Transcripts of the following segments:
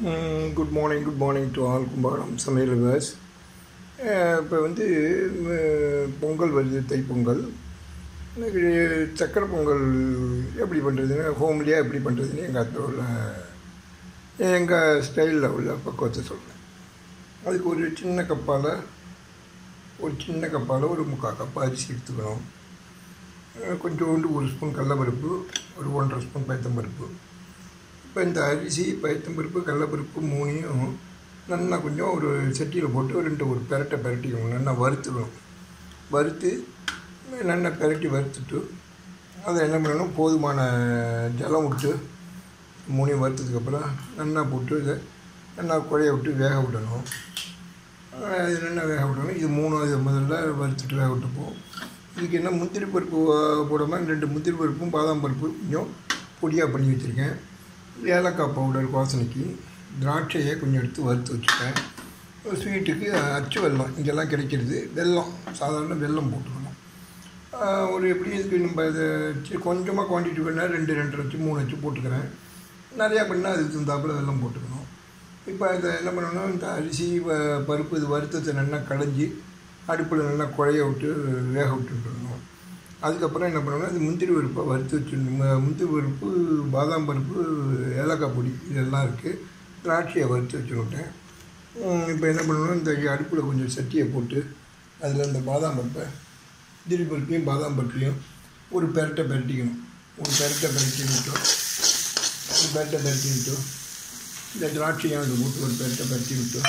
good morning good morning to all Kumbakonam சமையல் viewers இப்போ வந்து அஹ், பொங்கல் வருது தைப்பொங்கல் எனக்கு சக்கரை பொங்கல் எப்படி பண்ணுறதுன்னு ஹோம்லியாக எப்படி பண்ணுறதுன்னு எங்கள் அத்தை உள்ள எங்கள் ஸ்டைலில் உள்ள பக்குவத்தை சொல்கிறேன் அதுக்கு ஒரு சின்ன கப்பால் ஒரு சின்ன கப்பால் ஒரு முக்கால் கப் அரிசி எடுத்துக்கணும் அஹ், கொஞ்சோண்டு ஒரு ஸ்பூன் கடலப்பருப்பு ஒரு ஒன்றரை ஸ்பூன் பயத்தம்பருப்பு இப்போ இந்த அரிசி பயத்தம்பருப்பு கடலப்பருப்பு மூணையும் நல்லா கொஞ்சம் ஒரு சட்டியில் போட்டு ஒரு ரெண்டு ஒரு பெரட்டை பெரட்டிக்கணும் நல்லா வறுத்துக்கணும் வறுத்து நல்லா பெரட்டி வறுத்துட்டு அதை என்ன பண்ணணும் போதுமான ஜலம் விட்டு மூணையும் வறுத்ததுக்கப்புறம் நல்லா போட்டு இதை நல்லா குழைய விட்டு வேக விடணும் அஹ் இது நல்லா வேக விடணும் இது மூணு இது முதல்ல வறுத்துட்டு வேக விட்டுப்போம் இதுக்கு என்ன முந்திரி பருப்பு வ- போடாமல் ரெண்டு முந்திரி பருப்பும் பாதாம் பருப்பு கொஞ்சம் பொடியாக பண்ணி வச்சுருக்கேன் ஏலக்காய் பவுடர் வாசனைக்கு திராட்சையை கொஞ்சம் எடுத்து வறுத்து வச்சுருக்கேன் ஸ்வீட்டுக்கு அச்சு வெல்லம் இங்கெல்லாம் கிடைக்கிறது வெல்லம் சாதாரண வெல்லம் போட்டுக்கணும் ஆஹ் ஒரு எப்படி இதுக்கு நம்ம இதை சி- கொஞ்சமாக குவான்டிட்டி பண்ணால் ரெண்டு ரெண்டரை வச்சு மூணு வச்சு போட்டுக்கிறேன் நிறையா பண்ணால் அதுக்கு தகுந்தாப்புல வெல்லம் போட்டுக்கணும் இப்போ இதை என்ன பண்ணணும் இந்த அரிசி வ- பருப்பு இது வறுத்ததை நல்லா கடைஞ்சி அடுப்பில் நல்லா குழைய விட்டு வேக விட்டுட்டுருணும் அதுக்கப்புறம் என்ன பண்ணணும் அது முந்திரி பருப்பை வறுத்து வச்சுடணும் மு- முந்திரி பருப்பு பாதாம் பருப்பு ஏலக்காய் பொடி இதெல்லாம் இருக்குது திராட்சையை வறுத்து வச்சுருட்டேன் இப்போ என்ன பண்ணணும் இந்த அடுப்பில் கொஞ்சம் சட்டியை போட்டு அதில் இந்த பாதாம் பருப்பை முந்திரி பருப்பையும் பாதாம் பருப்பையும் ஒரு பெரட்டை பெரட்டிக்கணும் ஒரு பெரட்டை பெரட்டி விட்டோம் ஒரு பெரட்டை பெரட்டி விட்டோம் இந்த திராட்சையும் அது போட்டு ஒரு பெரட்டை பெரட்டி விட்டோம்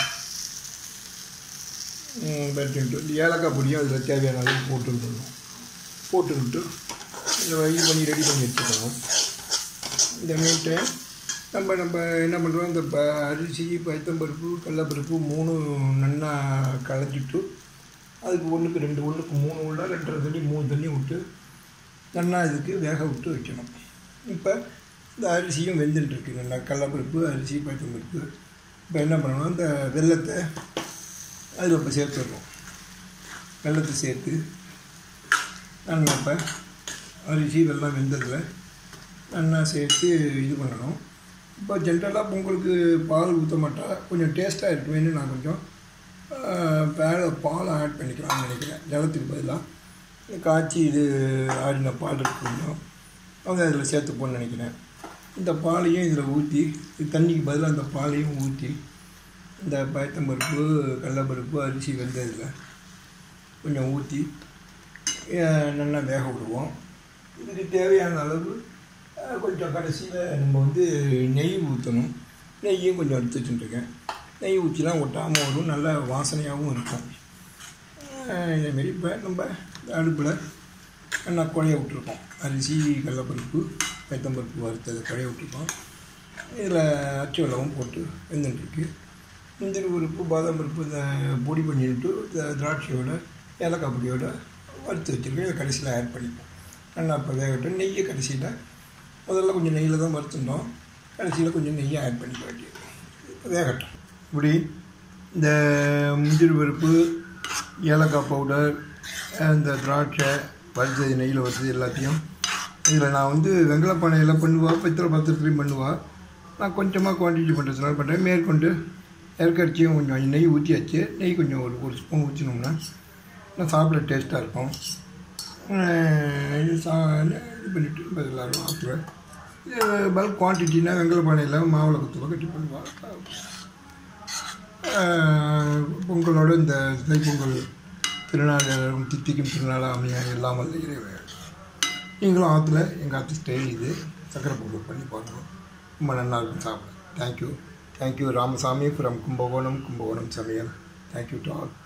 பெரட்டி விட்டு இந்த ஏலக்காய் பொடியும் அதில் தேவையான அளவு போட்டு விடணும் போட்டு விட்டு இதை இது பண்ணி ரெடி பண்ணி வச்சுக்கணும் இந்த மீட்டை நம்ம நம்ம என்ன பண்ணுறோம் இந்த ப அரிசி பைத்தம்பருப்பு கடலப்பருப்பு மூணு நல்லா களைஞ்சிட்டு அதுக்கு ஒன்றுக்கு ரெண்டு ஒன்றுக்கு மூணு உள்ள ரெண்டரை தண்ணி மூணு தண்ணி விட்டு நல்லா இதுக்கு வேக விட்டு வைக்கணும் இப்போ இந்த அரிசியும் வெந்துட்டுருக்கு நல்லா கடலப்பருப்பு அரிசி பைத்தம்பருப்பு இப்போ என்ன பண்ணணும் இந்த வெல்லத்தை அதில் இப்போ சேர்த்துடுறோம் வெல்லத்தை சேர்த்து நல்லா இப்போ அரிசி வெல்லம் வெந்ததில் நல்லா சேர்த்து இது பண்ணணும் இப்போ ஜென்ரலாக பொங்கலுக்கு பால் ஊற்ற மாட்டா கொஞ்சம் டேஸ்ட்டாக இருக்குமேனு நான் கொஞ்சம் பேல பால் ஆட் பண்ணிக்கலாம்னு நினைக்கிறேன் ஜலத்துக்கு பதிலாக காய்ச்சி இது ஆடின பால் இருக்கு கொஞ்சம் அதை அதில் சேர்த்துப்போன்னு நினைக்கிறேன் இந்த பாலையும் இதில் ஊற்றி தண்ணிக்கு பதிலாக அந்த பாலையும் ஊற்றி இந்த பயத்தம்பருப்பு கடலப்பருப்பு அரிசி வெந்ததில் கொஞ்சம் ஊற்றி நல்லா வேக விடுவோம் இதுக்கு தேவையான அளவு அஹ், கொஞ்சம் கடைசியில் நம்ம வந்து நெய் ஊற்றணும் நெய்யும் கொஞ்சம் எடுத்து வச்சுட்டுருக்கேன் நெய் ஊற்றிலாம் ஒட்டாமல் வரும் நல்ல வாசனையாகவும் இருக்கும் அஹ், இதேமாரி இப்போ நம்ம அடுப்பில் நல்லா குழைய விட்ருக்கோம் அரிசி கடலப்பருப்பு பயத்தம்பருப்பு வறுத்ததை குழைய விட்ருக்கோம் இதில் அச்சு வெல்லமும் போட்டு வெந்துட்டுருக்கு முந்திரி பருப்பு பாதாம் பருப்பு இந்த பொடி பண்ணிட்டு இந்த திராட்சையோட ஏலக்காய் பொடியோட வறுத்து வச்சுருக்கோம் இதை கடைசியில் ஆட் பண்ணிப்போம் நல்லா இப்போ வேகட்டும் நெய்யை கடைசியில் முதல்ல கொஞ்சம் நெய்யில் தான் வறுத்துட்டோம் கடைசியில் கொஞ்சம் நெய்யை ஆட் பண்ணிக்க வேண்டியது இப்போ வேகட்டும் இப்படி இந்த முந்திரி பருப்பு ஏலக்காய் பவுடர் இந்த திராட்சை வறுத்தது நெய்யில் வறுத்தது எல்லாத்தையும் இதில் நான் வந்து வெங்கலப்பானையில் பண்ணுவா பித்தளை பாத்திரத்துலையும் பண்ணுவா நான் கொஞ்சமாக குவான்டிட்டி பண்ணுறதுனால பண்ணுறேன் மேற்கொண்டு இறக்கரிச்சியும் கொஞ்சம் நெய் ஊற்றியாச்சு நெய் கொஞ்சம் ஒரு ஒரு ஸ்பூன் ஊற்றினோம்னா நான் சாப்பிட டேஸ்ட்டாக இருக்கும் அஹ் இது சா இது பண்ணிவிட்டு இப்போ எல்லோரும் சாப்பிடுவேன் இது பல்க் குவான்டிட்டினா வெங்கல பானையில் மாவில் குத்துவா கட்டி பண்ணுவா அஹ் பொங்கலோட இந்த தைப்பொங்கல் திருநாள் எல்லாரும் தித்திக்கும் திருநாளாக அமைய எல்லாம் வல்ல இறைவன் நீங்களும் ஆற்றுல எங்கள் ஆற்று ஸ்டைல் இது சக்கரை பொங்கல் பண்ணி பார்க்கணும் ரொம்ப நல்லா இருக்கும் சாப்பிட thank you thank you Ramasamy from Kumbakonam Kumbakonam சமையல் தேங்க்யூ டு ஆல்